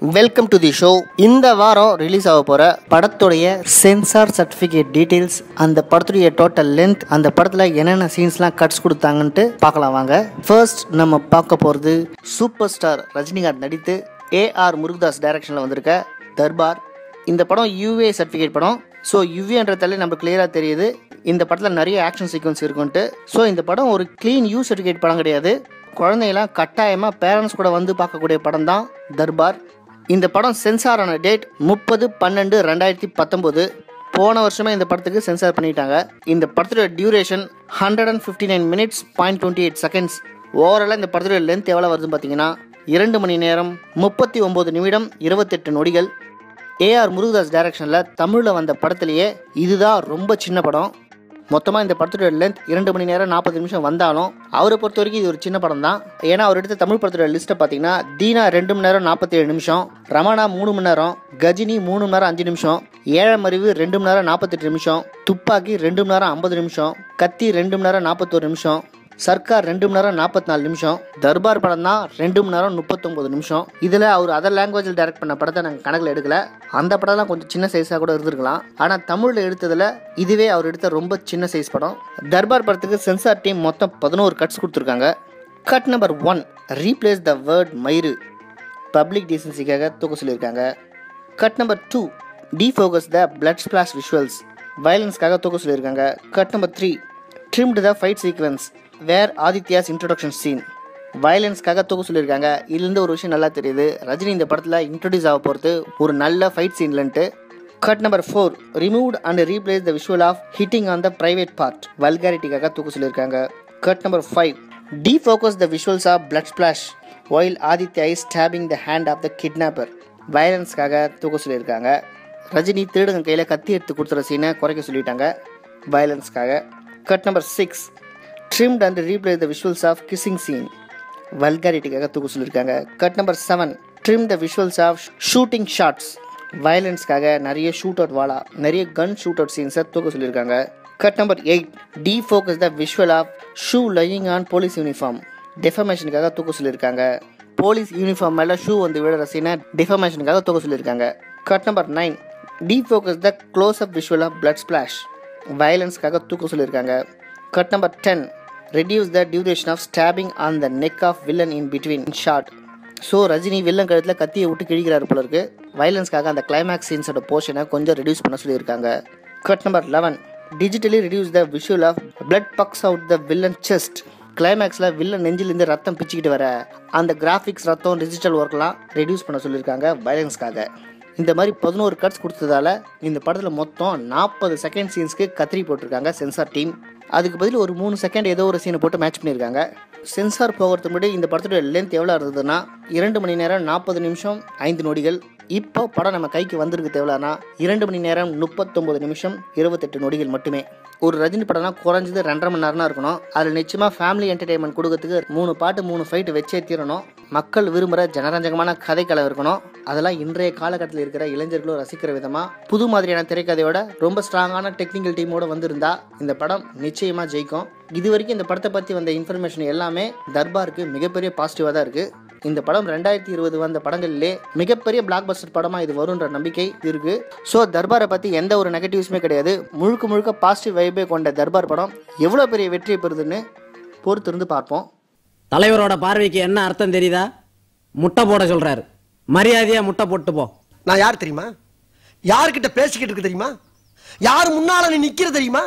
welcome to the show இந்த வாரம் release ஆக போகிற படத்துடைய சென்சார் சர்டிஃபிகேட் டீட்டெயில்ஸ் அந்த படத்துடைய டோட்டல் லென்த் அந்த படத்தில் என்னென்ன சீன்ஸ்லாம் கட்ஸ் கொடுத்தாங்கன்ட்டு பார்க்கலாம் வாங்க ஃபர்ஸ்ட் நம்ம பார்க்க போகிறது சூப்பர் ஸ்டார் ரஜினிகாந்த் நடித்து ஏஆர் முருகதாஸ் டைரக்ஷனில் வந்திருக்க தர்பார் இந்த படம் யூஏ சர்டிஃபிகேட் படம் ஸோ யூஏன்றதாலே நம்ம கிளியராக தெரியுது இந்த படத்தில் நிறைய ஆக்ஷன் சீக்வன்ஸ் இருக்குன்ட்டு ஸோ இந்த படம் ஒரு க்ளீன் யூ சர்டிஃபிகேட் படம் கிடையாது குழந்தையெல்லாம் கட்டாயமாக பேரண்ட்ஸ் கூட வந்து பார்க்கக்கூடிய படம் தான் தர்பார் இந்த படம் சென்சார் ஆன டேட் முப்பது பன்னெண்டு ரெண்டாயிரத்தி பத்தொம்போது போன வருஷமே இந்த படத்துக்கு சென்சார் பண்ணிட்டாங்க இந்த படத்தோட duration hundred and fifty nine minutes point twenty eight seconds ஓவராலாக இந்த படத்தோட லென்த் எவ்வளோ வருதுன்னு பார்த்தீங்கன்னா இரண்டு மணி நேரம் முப்பத்தி ஒம்பது நிமிடம் இருபத்தெட்டு நொடிகள் ஏஆர் முருகதாஸ் டைரக்ஷனில் தமிழில் வந்த படத்துலேயே இதுதான் ரொம்ப சின்ன படம் மொத்தமாக இந்த படத்தோட லென்த் இரண்டு மணி நேரம் நாற்பது நிமிஷம் வந்தாலும் அவரை பொறுத்த வரைக்கும் இது ஒரு சின்ன படம் தான் ஏன்னா அவர் எடுத்த தமிழ் படத்தோட லிஸ்ட்டை பார்த்தீங்கன்னா தீனா ரெண்டு மணி நேரம் நாற்பத்தி ஏழு நிமிஷம் ரமணா மூணு மணி நேரம் கஜினி மூணு மணி நேரம் அஞ்சு நிமிஷம் ஏழமறிவு ரெண்டு மணி நேரம் நாற்பத்தெட்டு நிமிஷம் துப்பாக்கி ரெண்டு மணி நேரம் ஐம்பது நிமிஷம் கத்தி ரெண்டு மணி நேரம் நாற்பத்தோரு நிமிஷம் சர்க்கார் ரெண்டு மணி நேரம் நாற்பத்தி நாலு நிமிஷம் தர்பார் படம் தான் ரெண்டு மணி நேரம் முப்பத்தொம்பது நிமிஷம் இதில் அவர் அதர் லாங்குவேஜில் டைரக்ட் பண்ண படத்தை நாங்கள் கணக்கில் எடுக்கல அந்த படம்லாம் கொஞ்சம் சின்ன சைஸாக கூட இருந்திருக்கலாம் ஆனால் தமிழில் எடுத்ததில் இதுவே அவர் எடுத்த ரொம்ப சின்ன சைஸ் படம் தர்பார் படத்துக்கு சென்சார் டீம் மொத்தம் பதினோரு கட்ஸ் கொடுத்துருக்காங்க cut number one replace the word மயிறு பப்ளிக் டீசன்சிக்காக தூக்க சொல்லியிருக்காங்க cut number two defocus the blood splash visuals வயலன்ஸ்க்காக தூக்க சொல்லியிருக்காங்க cut number three trimmed the fight sequence where Aditya's introduction scene வயலன்ஸ்க்காக தூக்க சொல்லியிருக்காங்க இதுலேருந்து ஒரு விஷயம் நல்லா தெரியுது ரஜினி இந்த படத்தில் இன்ட்ரடியூஸ் ஆக போகிறது ஒரு நல்ல ஃபைட் சீன்லன்ட்டு cut number four removed and replace the visual of hitting on the private part வல்காரிட்டிக்காக தூக்க சொல்லியிருக்காங்க cut number five defocus the visuals of blood splash while Aditya is stopping the hand of the kidnapper வயலன்ஸ்க்காக தூக்க சொல்லியிருக்காங்க ரஜினி திருடங்க கையில் கத்தி எடுத்து கொடுத்துற சீனை குறைக்க சொல்லிட்டாங்க வயலன்ஸ்க்காக cut number six trimmed and replace the visuals of kissing scene வல்காரிட்டிக்காக தூக்க சொல்லியிருக்காங்க cut number seven trim the visuals of shooting shots வயலன்ஸ்க்காக நிறைய ஷூட் அவுட் வாலா நிறைய கன் ஷூட் அவுட் சீன்ஸை தூக்க சொல்லியிருக்காங்க cut number eight defocus the visual of shoe lying on police uniform டெஃபமேஷனுக்காக தூக்க சொல்லியிருக்காங்க போலீஸ் யூனிஃபார்ம் மேலே ஷூ வந்து விழுற சீனை டெஃபமேஷனுக்காக தூக்க சொல்லியிருக்காங்க cut number nine defocus the close up visual of blood splash வயலன்ஸ்க்காக தூக்க சொல்லியிருக்காங்க cut number ten reduce the duration of stabbing on the neck of villain in between short so Rajini villain கழுத்தில் கத்தியை விட்டு கிழிக்கிறாரு போல இருக்கு வயலன்ஸ்க்காக அந்த கிளைமேக்ஸ் சீன்ஸோட போர்ஷனை கொஞ்சம் ரெடியூஸ் பண்ண சொல்லியிருக்காங்க cut number eleven digitally reduce the visual of blood bucks out the villain chest கிளைமேக்ஸில் வில்லன் நெஞ்சிலேருந்து ரத்தம் பிச்சுக்கிட்டு வர அந்த கிராஃபிக்ஸ் ரத்தம் டிஜிட்டல் ஒர்க்லாம் ரெடியூஸ் பண்ண சொல்லியிருக்காங்க வயலன்ஸ்க்காக இந்த மாதிரி பதினோரு கட்ஸ் கொடுத்ததால இந்த படத்தில் மொத்தம் நாற்பது செகண்ட் சீன்ஸ்க்கு கத்திரி போட்டிருக்காங்க சென்சார் டீம் அதுக்கு பதில் ஒரு மூணு செகண்ட் ஏதோ ஒரு சீனை போட்டு மேட்ச் பண்ணியிருக்காங்க சென்சார் போகிறதுக்கு முன்னாடி இந்த படத்தோட லென்த் எவ்வளோ இருந்ததுன்னா இரண்டு மணி நேரம் நாற்பது நிமிஷம் ஐந்து நொடிகள் இப்போ படம் நம்ம கைக்கு வந்திருக்கு தேவையானா இரண்டு மணி நேரம் முப்பத்தொம்பது நிமிஷம் இருபத்தெட்டு நொடிகள் மட்டுமே ஒரு ரஜினி படம்னா குறைஞ்சது ரெண்டரை மணி நேரம் தான் இருக்கணும் அதில் நிச்சயமாக ஃபேமிலி என்டர்டைன்மெண்ட் கொடுக்கறதுக்கு மூணு பாட்டு மூணு ஃபைட்டு வச்சே தீரணும் மக்கள் விரும்புகிற ஜனரஞ்சகமான கதைக்களம் இருக்கணும் அதெல்லாம் இன்றைய காலகட்டத்தில் இருக்கிற இளைஞர்களும் ரசிக்கிற விதமாக புது மாதிரியான திரைக்கதையோட ரொம்ப ஸ்ட்ராங்கான டெக்னிக்கல் டீமோட வந்திருந்தா இந்த படம் நிச்சயமாக ஜெயிக்கும் இது வரைக்கும் இந்த படத்தை பற்றி வந்த இன்ஃபர்மேஷன் எல்லாமே தர்பாருக்கு மிகப்பெரிய பாசிட்டிவாக தான் இருக்குது இந்த படம் ரெண்டாயிரத்தி இருபது வந்த படங்களிலே மிகப்பெரிய பிளாக் பஸ்டர் படமாக இது வரும்ன்ற நம்பிக்கை இருக்கு ஸோ தர்பாரை பற்றி எந்த ஒரு நெகட்டிவ்ஸுமே கிடையாது முழுக்க முழுக்க பாசிட்டிவ் வைபே கொண்ட தர்பார் படம் எவ்வளோ பெரிய வெற்றியை பெறுதுன்னு பொறுத்திருந்து பார்ப்போம் தலைவரோட பார்வைக்கு என்ன அர்த்தம் தெரியுதா முட்டை போட சொல்றாரு மரியாதையா முட்டை போட்டு போ நான் யார் தெரியுமா யார்கிட்ட பேசிக்கிட்டு இருக்கு தெரியுமா யார் முன்னால நீ நிக்கிற தெரியுமா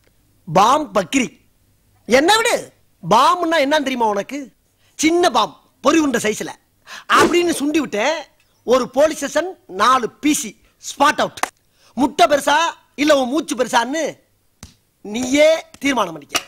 பாம் பக்கிரி என்ன விடு பாம்னா என்னன்னு தெரியுமா உனக்கு சின்ன பாம் பொறி உண்ட சைஸ்ல அப்படின்னு சுண்டி விட்டேன் ஒரு போலீஸ் ஸ்டேஷன் நாலு பிசி ஸ்பாட் அவுட் முட்டை பெருசா இல்ல உன் மூச்சு பெருசான்னு நீயே தீர்மானம் பண்ணிக்க